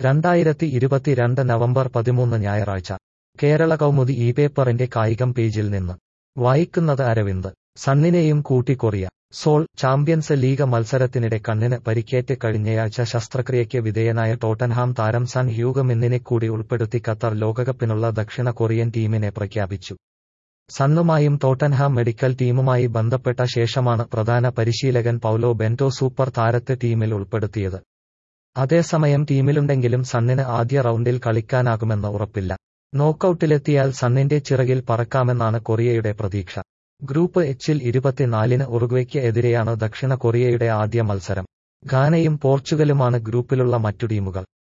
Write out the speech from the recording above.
രണ്ടായിരത്തി ഇരുപത്തിരണ്ട് നവംബർ പതിമൂന്ന് ഞായറാഴ്ച കേരള കൗമുദി ഈ പേപ്പറിന്റെ കായികം പേജിൽ നിന്ന് വായിക്കുന്നത് അരവിന്ദ് സണ്ണിനെയും കൂട്ടി കൊറിയ സോൾ ചാമ്പ്യൻസ് ലീഗ് മത്സരത്തിനിടെ കണ്ണിന് പരിക്കേറ്റ് കഴിഞ്ഞയാഴ്ച ശസ്ത്രക്രിയയ്ക്ക് വിധേയനായ ടോട്ടൻഹാം താരം സൺ ഹ്യൂഗമിന്നിനെ കൂടി ഉൾപ്പെടുത്തി ഖത്തർ ലോകകപ്പിനുള്ള ദക്ഷിണ കൊറിയൻ ടീമിനെ പ്രഖ്യാപിച്ചു സണ്ണുമായും ടോട്ടൻഹാം മെഡിക്കൽ ടീമുമായി ബന്ധപ്പെട്ട ശേഷമാണ് പ്രധാന പരിശീലകൻ പൗലോ ബെന്റോ സൂപ്പർ താരത്തെ ടീമിൽ ഉൾപ്പെടുത്തിയത് അതേസമയം ടീമിലുണ്ടെങ്കിലും സണ്ണിന് ആദ്യ റൗണ്ടിൽ കളിക്കാനാകുമെന്ന് ഉറപ്പില്ല നോക്കൌട്ടിലെത്തിയാൽ സണ്ണിന്റെ ചിറകിൽ പറക്കാമെന്നാണ് കൊറിയയുടെ പ്രതീക്ഷ ഗ്രൂപ്പ് എച്ചിൽ ഇരുപത്തിനാലിന് ഉറുഗ്വയ്ക്ക് എതിരെയാണ് ദക്ഷിണ കൊറിയയുടെ ആദ്യ മത്സരം ഘാനയും പോർച്ചുഗലുമാണ് ഗ്രൂപ്പിലുള്ള മറ്റു ടീമുകൾ